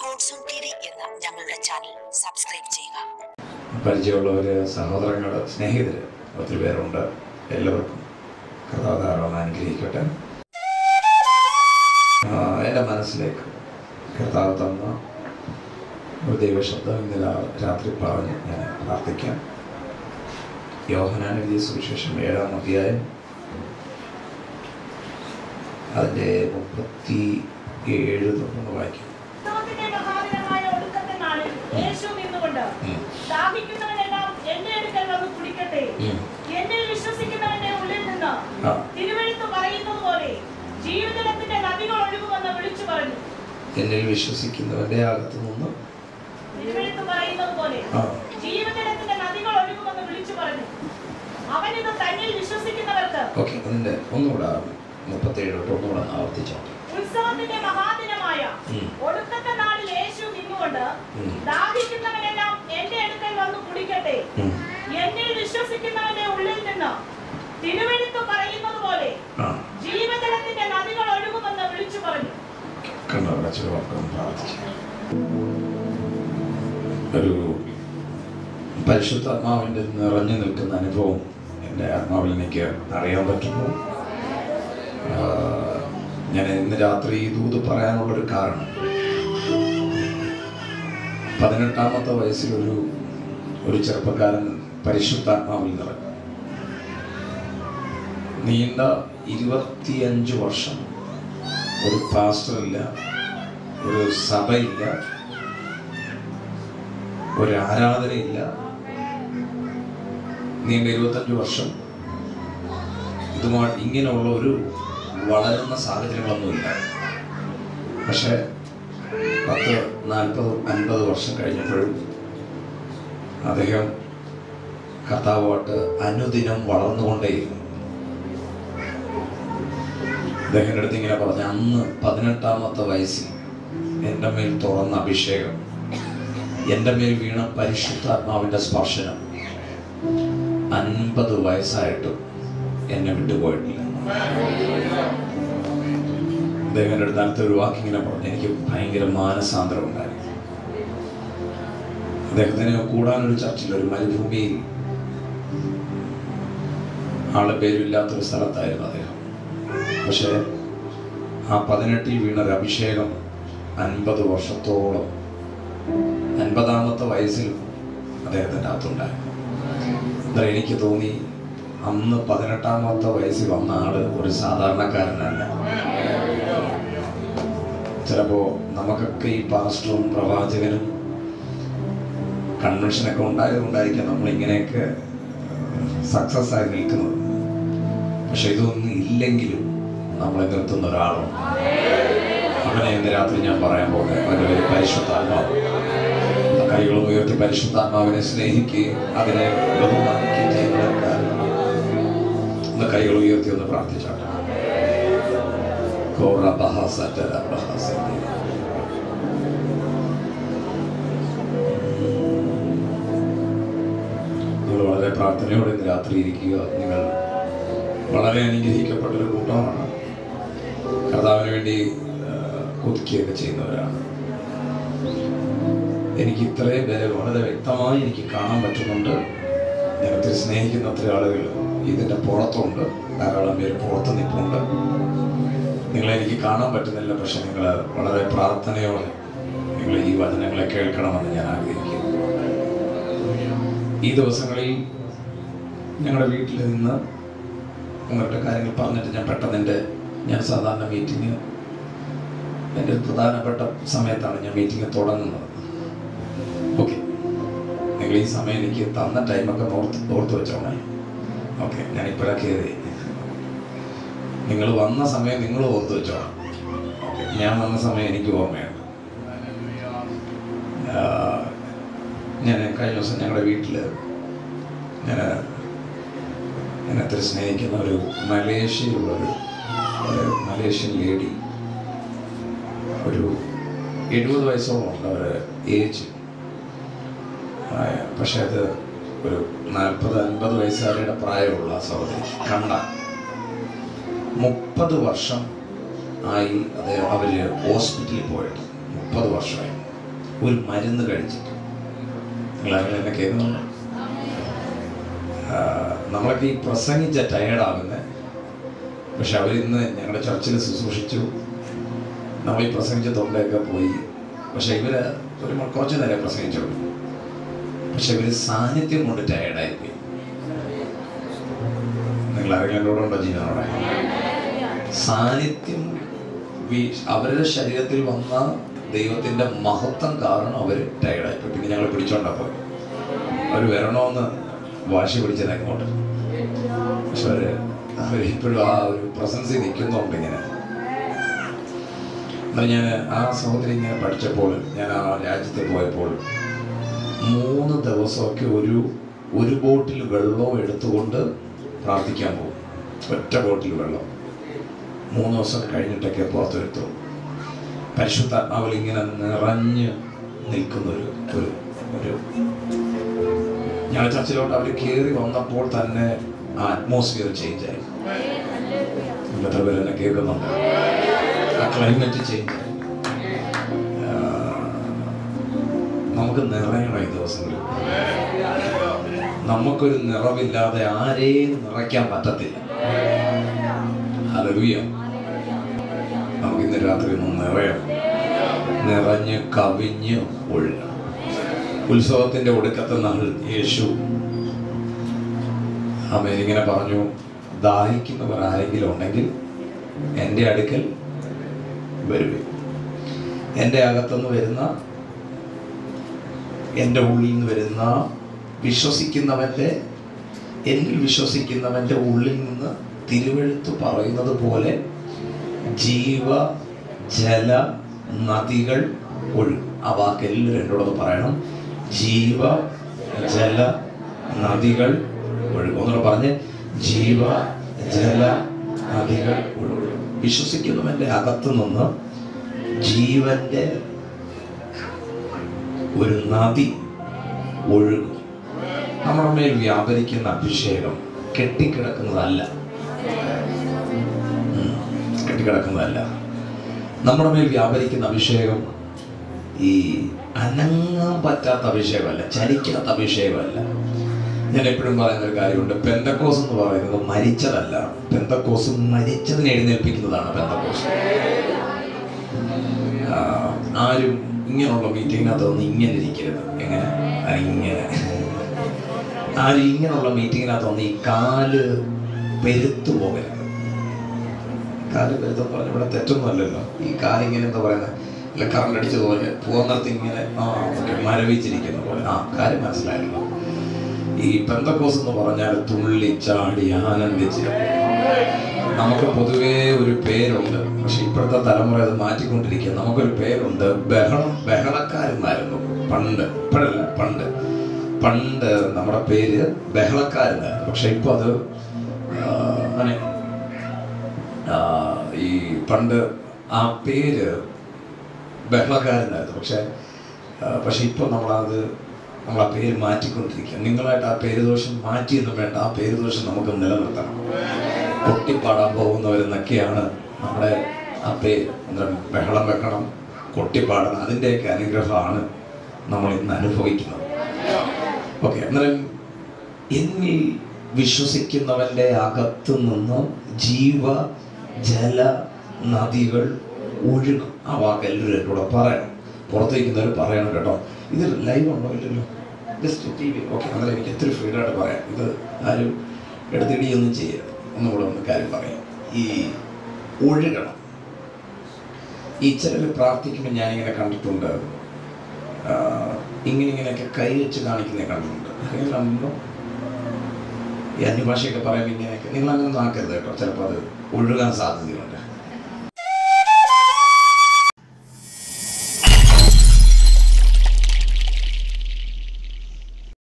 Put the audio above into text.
God's own T V എന്ന ഞങ്ങളുടെ channel subscribe ചെയ്യുക പരിചയമുള്ളവർ സഹോദരങ്ങൾ സ്നേഹിതർ ഒത്തിരി പേരുണ്ട് എല്ലാവർക്കും കർത്താവ് ധാരാളം അനുഗ്രഹിക്കട്ടെ ആ, എൻ്റെ മനസ്സിലേക്ക് കർത്താവ് തന്ന ഒരു ദൈവശബ്ദം ഇന്ന് രാ- രാത്രി പറഞ്ഞ് ഞാൻ പ്രാർത്ഥിക്കാം യോഹനാൻ എഴുതിയ സുവിശേഷം ഏഴാം അധ്യായം അതിൻ്റെ മുപ്പത്തി ഏഴ് തൊട്ടൊന്ന് വായിക്കും ഉത്സവത്തിന്റെ മഹാദിനമായ ഒടുക്കത്തെ നാളിൽ യേശു നിന്നുകൊണ്ട് ഉം. ദാഹിക്കുന്നവനെല്ലാം എന്റെ അടുക്കൽ വന്ന് കുടിക്കട്ടെ ഉം. എന്നിൽ വിശ്വസിക്കുന്നവന്റെ ഉള്ളിൽ നിന്ന് ആ തിരുവഴുത്ത് പറയുന്നത് പോലെ ജീവജലത്തിന്റെ നദികൾ ഒഴുകുമെന്ന് വിളിച്ചു പറഞ്ഞു എന്നിൽ വിശ്വസിക്കുന്നവൻ്റെ അകത്തു നിന്ന് തിരുവഴുത്ത് പറയുന്നത് പോലെ ആ ജീവജലത്തിന്റെ നദികൾ ഒഴുകുമെന്ന് വിളിച്ചു പറഞ്ഞു അവനിത് തന്നിൽ വിശ്വസിക്കുന്നവർക്ക് ഓക്കെ അതിൻ്റെ ഒന്നുകൂടെ മുപ്പത്തേഴ് തൊട്ട് ഒന്നുകൂടെ ഒന്ന് ആവർത്തിച്ചോട്ടെ ഉത്സവത്തിന്റെ മഹാദിനമായ ഉം. ഒടുക്കത്തെ നാളിൽ യേശു നിന്നുകൊണ്ട് ഉം. ദാഹിക്കുന്നവനെല്ലാം എന്റെ അടുക്കൽ വന്ന് കുടിക്കട്ടെ ഉം. എന്നിൽ വിശ്വസിക്കുന്നവന്റെ ഉള്ളിൽ നിന്ന് തിരുവെഴുത്ത് പറയുന്നത് പോലെ ആ ജീവജലത്തിന്റെ നദികൾ ഒഴുകുമെന്ന് വിളിച്ചു പറഞ്ഞു കണ്ണവിടെ ചെറുപ്പം പ്രാർത്ഥിച്ചു ഒരു പരിശുദ്ധാത്മാവിൻ്റെ നിറഞ്ഞു നിൽക്കുന്ന അനുഭവം എൻ്റെ ആത്മാവിൽ എനിക്ക് അറിയാൻ പറ്റുന്നു ആ, ഞാൻ ഇന്ന് രാത്രി ഈ ദൂത് പറയാനുള്ളൊരു കാരണം പതിനെട്ടാമത്തെ വയസ്സിൽ ഒരു ഒരു ചെറുപ്പക്കാരൻ പരിശുദ്ധാത്മാവിൽ നിറഞ്ഞു നീണ്ട ഇരുപത്തിയഞ്ച് വർഷം ഒരു പാസ്റ്ററില്ല ഒരു സഭയില്ല ഒരു ആരാധനയില്ല നീണ്ട ഇരുപത്തഞ്ച് വർഷം ഇതുമായി ഇങ്ങനെയുള്ള ഒരു വളരുന്ന സാഹചര്യങ്ങളൊന്നുമില്ല പക്ഷേ പത്ത് നാൽപ്പത് അൻപത് വർഷം കഴിഞ്ഞപ്പോഴും അദ്ദേഹം കർത്താവുമായിട്ട് അനുദിനം വളർന്നുകൊണ്ടേയിരുന്നു അദ്ദേഹത്തിൻ്റെ അടുത്ത് ഇങ്ങനെ പറഞ്ഞു അന്ന് പതിനെട്ടാമത്തെ വയസ്സിൽ എൻ്റെ മേൽ തുറന്ന അഭിഷേകം എൻ്റെ മേൽ വീണ പരിശുദ്ധാത്മാവിൻ്റെ സ്പർശനം അൻപത് വയസ്സായിട്ടും എന്നെ വിട്ടുപോയിട്ടില്ല അദ്ദേഹത്തിൻ്റെ അടുത്ത് അടുത്ത ഒരു വാക്കിങ്ങനെ പറഞ്ഞു എനിക്ക് ഭയങ്കര മാനസാന്തരം ഉണ്ടായി അദ്ദേഹത്തിന് കൂടാനൊരു ചർച്ചിൽ ഒരു മരുഭൂമിയിൽ ആള് പേരില്ലാത്തൊരു സ്ഥലത്തായിരുന്നു അദ്ദേഹം പക്ഷേ ആ പതിനെട്ടിൽ വീണൊരു അഭിഷേകം അൻപത് വർഷത്തോളം അൻപതാമത്തെ വയസ്സിൽ അദ്ദേഹത്തിൻ്റെ അകത്തുണ്ടായിരുന്നു എന്നാൽ എനിക്ക് തോന്നി അന്ന് പതിനെട്ടാമത്തെ വയസ്സിൽ വന്ന ആള് ഒരു സാധാരണക്കാരനല്ല ചിലപ്പോ നമുക്കൊക്കെ ഈ പാസ്റ്ററും പ്രവാചകനും കൺവെൻഷനൊക്കെ ഉണ്ടായതുകൊണ്ടായിരിക്കാം നമ്മൾ ഇങ്ങനെയൊക്കെ സക്സസ് ആയി നിൽക്കുന്നത് പക്ഷെ ഇതൊന്നും ഇല്ലെങ്കിലും നമ്മളെ നിർത്തുന്ന ഒരാളുണ്ട് അവനെ ഇന്ന് രാത്രി ഞാൻ പറയാൻ പോകുന്നത് അവൻ്റെ പേര് പരിശുദ്ധാത്മാവ് കൈകൾ ഉയർത്തി പരിശുദ്ധാത്മാവിനെ സ്നേഹിക്കുകയും അതിനെ ബഹുമാനിക്കുകയും ചെയ്യുന്നവർക്ക് ഒന്ന് കൈകൾ ഉയർത്തി ഒന്ന് പ്രാർത്ഥിച്ചാട്ടെ കോറ ബഹാസ ജല ബഹാസ നിങ്ങൾ വളരെ പ്രാർത്ഥനയോടെ ഇന്ന് രാത്രി ഇരിക്കുക നിങ്ങൾ വളരെ അനുഗ്രഹിക്കപ്പെട്ടൊരു കൂട്ടമാണ് കർത്താവിന് വേണ്ടി ആ, കൊതിക്കുകയൊക്കെ ചെയ്യുന്നവരാണ് എനിക്ക് ഇത്രയും പേരെ വളരെ വ്യക്തമായി എനിക്ക് കാണാൻ പറ്റുന്നുണ്ട് ഞാൻ ഒത്തിരി സ്നേഹിക്കുന്ന ഒത്തിരി ആളുകൾ ഇതിൻ്റെ പുറത്തുണ്ട് ധാരാളം പേര് പുറത്ത് നിൽപ്പുണ്ട് നിങ്ങളെ എനിക്ക് കാണാൻ പറ്റുന്നില്ല പക്ഷെ നിങ്ങൾ വളരെ പ്രാർത്ഥനയോടെ നിങ്ങൾ ഈ വചനങ്ങളെ കേൾക്കണമെന്ന് ഞാൻ ആഗ്രഹിക്കുന്നു ഈ ദിവസങ്ങളിൽ ഞങ്ങളുടെ വീട്ടിൽ നിന്ന് നിങ്ങളുടെ കാര്യങ്ങൾ പറഞ്ഞിട്ട് ഞാൻ പെട്ടെന്ന് എൻ്റെ ഞാൻ സാധാരണ മീറ്റിംഗ് എൻ്റെ ഒരു പ്രധാനപ്പെട്ട സമയത്താണ് ഞാൻ മീറ്റിംഗ് തുടങ്ങുന്നത് ഓക്കെ നിങ്ങൾ ഈ സമയം എനിക്ക് തന്ന ടൈമൊക്കെ ഓർത്ത് ഓർത്ത് വെച്ചോണേ ഓക്കെ ഞാൻ ഇപ്പോഴൊക്കെ കയറി നിങ്ങൾ വന്ന സമയം നിങ്ങൾ ഓർത്ത് വെച്ചോണം ഓക്കെ ഞാൻ വന്ന സമയം എനിക്ക് ഓർമ്മയുണ്ട് ആ, ഞാൻ കഴിഞ്ഞ ദിവസം ഞങ്ങളുടെ വീട്ടിൽ ഞാൻ ഞാൻ അത്ര സ്നേഹിക്കുന്ന ഒരു മലേഷ്യയിലുള്ള ഒരു ഒരു മലേഷ്യൻ ലേഡി ഒരു എഴുപത് വയസ്സോളം ഉണ്ട് അവർ ഏജ് പക്ഷെ അത് ഒരു നാൽപ്പത് അൻപത് വയസ്സുകാരുടെ പ്രായമുള്ള ആ സഹോദരി കണ്ട മുപ്പത് വർഷം ആയി അദ്ദേഹം അവര് ഹോസ്പിറ്റലിൽ പോയിട്ട് മുപ്പത് വർഷമായി ഒരു മരുന്ന് കഴിച്ചിട്ട് നിങ്ങൾ അങ്ങനെ എന്നെ കേൾക്കുന്നുണ്ടോ ആ, നമ്മളൊക്കെ ഈ പ്രസംഗിച്ച ടയേർഡാകുന്നത് പക്ഷെ അവരിന്ന് ഞങ്ങളുടെ ചർച്ചിൽ ശുശ്രൂഷിച്ചു നമ്മൾ ഈ പ്രസംഗിച്ച തൊണ്ടയൊക്കെ പോയി പക്ഷെ ഇവര് ഒരു മ- കുറച്ച് നേരം പ്രസംഗിച്ചുള്ളൂ പക്ഷെ ഇവര് സാന്നിധ്യം കൊണ്ട് ടയേർഡായി പോയി നിങ്ങൾ ആരെങ്കിലും എൻ്റെ കൂടെ ഉണ്ടോ ജീവനോടെ സാന്നിധ്യം വി- അവരുടെ ശരീരത്തിൽ വന്ന ദൈവത്തിന്റെ മഹത്വം കാരണം അവര് ടയേർഡായി പോയി പിന്നെ ഞങ്ങൾ പിടിച്ചോണ്ടാ പോയി അവർ വരണമെന്ന് വാശി പിടിച്ചത് അങ്ങോട്ട് പക്ഷെ അവര് അവർ ഇപ്പോഴും ആ ഒരു പ്രസൻസിൽ നിൽക്കുന്നുണ്ട് ഇങ്ങനെ എന്നാൽ ഞാൻ ആ സഹോദരി ഇങ്ങനെ പഠിച്ചപ്പോൾ ഞാൻ ആ രാജ്യത്ത് പോയപ്പോൾ മൂന്ന് ദിവസമൊക്കെ ഒരു ഒരു ബോട്ടിൽ വെള്ളവും എടുത്തുകൊണ്ട് പ്രാർത്ഥിക്കാൻ പോകും ഒറ്റ ബോട്ടിൽ വെള്ളം മൂന്ന് ദിവസം കഴിഞ്ഞിട്ടൊക്കെ പുറത്തെടുത്തു പരിശുദ്ധാത്മാവിൽ ഇങ്ങനെ നിറഞ്ഞ് നിൽക്കുന്ന ഒരു ഒരു ഒരു ഞങ്ങളുടെ ചർച്ചിലോട്ട് അവർ കയറി വന്നപ്പോൾ തന്നെ ആ അറ്റ്മോസ്ഫിയർ ചേഞ്ച് ആയി എത്ര പേര് എന്നെ കേൾക്കുന്നുണ്ട് ആ ക്ലൈമറ്റ് ചേഞ്ച് ആയി ആ, നമുക്ക് നിറയണം ഈ ദിവസങ്ങളിൽ നമുക്കൊരു നിറവില്ലാതെ ആരെയും നിറയ്ക്കാൻ പറ്റത്തില്ല ഹല്ലേലൂയ നമുക്ക് ഇന്ന് രാത്രി ഒന്ന് നിറയണം നിറഞ്ഞ് കവിഞ്ഞ് ഒഴുകണം ഉത്സവത്തിന്റെ ഒടുക്കത്തെ നാൾ യേശു അമ്മ ഇങ്ങനെ പറഞ്ഞു ദാഹിക്കുന്നവർ ആരെങ്കിലും ഉണ്ടെങ്കിൽ എൻ്റെ അടുക്കൽ വരുവേ എൻ്റെ അകത്തുനിന്ന് വരുന്ന എൻ്റെ ഉള്ളിൽ നിന്ന് വരുന്ന വിശ്വസിക്കുന്നവൻ്റെ എന്നിൽ വിശ്വസിക്കുന്നവൻ്റെ ഉള്ളിൽ നിന്ന് തിരുവെഴുത്ത് പറയുന്നത് പോലെ ജീവ ജല നദികൾ ഒഴുകും ആ വാക്ക് എല്ലാവരും എന്നോടൊന്ന് പറയണം ജീവ ജല നദികൾ ഒഴുകും ഒന്നുകൂടെ പറഞ്ഞ് ജീവ ജല നദികൾ ഒഴുകും വിശ്വസിക്കുന്നവൻ്റെ അകത്തു നിന്ന് ജീവന്റെ ഒരു നദി ഒഴുകും നമ്മുടെ മേൽ വ്യാപരിക്കുന്ന അഭിഷേകം കെട്ടിക്കിടക്കുന്നതല്ല ഉം, കെട്ടിക്കിടക്കുന്നതല്ല നമ്മുടെ മേൽ വ്യാപരിക്കുന്ന അഭിഷേകം ഈ അനങ്ങാൻ പറ്റാത്ത അഭിഷേകമല്ല ചലിക്കാത്ത അഭിഷേകമല്ല ഞാൻ എപ്പോഴും പറയുന്ന ഒരു കാര്യമുണ്ട് പെന്തക്കോസ് എന്ന് പറയുന്നത് മരിച്ചതല്ല പെന്തക്കോസ് മരിച്ചതിനെ എഴുന്നേൽപ്പിക്കുന്നതാണ് പെന്തക്കോസ് ആ, ആരും ഇങ്ങനെയുള്ള മീറ്റിങ്ങിനകത്ത് വന്ന് ഇങ്ങനെ ഇരിക്കരുത് എങ്ങനെ ആ, ഇങ്ങനെ ആരും ഇങ്ങനെയുള്ള മീറ്റിങ്ങിനകത്ത് വന്ന് ഈ കാല് പെരുത്തു പോകരുത് കാല് പെരുത്തെന്ന് പറഞ്ഞ ഇവിടെ തെറ്റൊന്നുമല്ലല്ലോ ഈ കാലിങ്ങനെ എന്താ പറയുന്നത് അല്ല കറണ്ട് അടിച്ചതുപോലെ പോകുന്നിടത്ത് ഇങ്ങനെ ആ ഓക്കെ മരവിച്ചിരിക്കുന്ന പോലെ ആ കാര്യം മനസ്സിലായല്ലോ ഈ പെന്തക്കോസ് എന്ന് പറഞ്ഞാൽ തുള്ളി ചാടി ആനന്ദിച്ച് നമുക്ക് പൊതുവേ ഒരു പേരുണ്ട് പക്ഷെ ഇപ്പോഴത്തെ തലമുറ അത് മാറ്റിക്കൊണ്ടിരിക്കുക നമുക്കൊരു പേരുണ്ട് ബഹളം ബഹളക്കാരെന്നായിരുന്നു പണ്ട് ഇപ്പോഴല്ല പണ്ട് പണ്ട് നമ്മുടെ പേര് ബഹളക്കാരെന്നായിരുന്നു പക്ഷെ ഇപ്പൊ അത് ആ, അങ്ങനെ ആ, ഈ പണ്ട് ആ പേര് ബഹളക്കാരനായിരുന്നു പക്ഷെ ആ, പക്ഷെ ഇപ്പോൾ നമ്മളത് നമ്മൾ ആ പേര് മാറ്റിക്കൊണ്ടിരിക്കുക നിങ്ങളായിട്ട് ആ പേര് ദോഷം മാറ്റിയൊന്നും വേണ്ട ആ പേര് ദോഷം നമുക്ക് നിലനിർത്തണം കൊട്ടിപ്പാടാൻ പോകുന്നവരെന്നൊക്കെയാണ് നമ്മുടെ ആ പേര് എന്താ ബഹളം വെക്കണം കൊട്ടിപ്പാടണം അതിൻ്റെയൊക്കെ അനുഗ്രഹമാണ് നമ്മൾ ഇന്ന് അനുഭവിക്കുന്നത് ഓക്കെ അന്നേരം എന്നിൽ വിശ്വസിക്കുന്നവന്റെ അകത്തു നിന്ന് ജീവ ജല നദികൾ ഒഴുകും ആ വാക്ക് എല്ലാവരും എന്നോട് പറയണം പുറത്തേക്കുന്നവർ പറയണം കേട്ടോ ഇത് ലൈവ് ഉണ്ടോ ഇല്ലല്ലോ ജസ്റ്റ് ടി വി ഓക്കെ അന്നേരം എനിക്ക് എത്ര ഫ്രീഡായിട്ട് പറയാം ഇത് ആരും എടുത്തിടിയൊന്നും ചെയ്യരുത് ഒന്നുകൂടെ ഒന്ന് കാര്യം പറയാം ഈ ഒഴുകണം ഈ ചിലർ പ്രാർത്ഥിക്കുമ്പോൾ ഞാനിങ്ങനെ കണ്ടിട്ടുണ്ട് ആ, ഇങ്ങനെ ഇങ്ങനെയൊക്കെ കൈ വെച്ച് കാണിക്കുന്നത് കണ്ടിട്ടുണ്ട് അങ്ങനെ കണ്ടുണ്ടോ ഈ അന്യഭാഷയൊക്കെ പറയുമ്പോൾ ഇങ്ങനെയൊക്കെ നിങ്ങൾ അങ്ങനെ ഒന്നും ആക്കരുത് കേട്ടോ ചിലപ്പോൾ അത് ഒഴുകാൻ സാധ്യതയുണ്ട്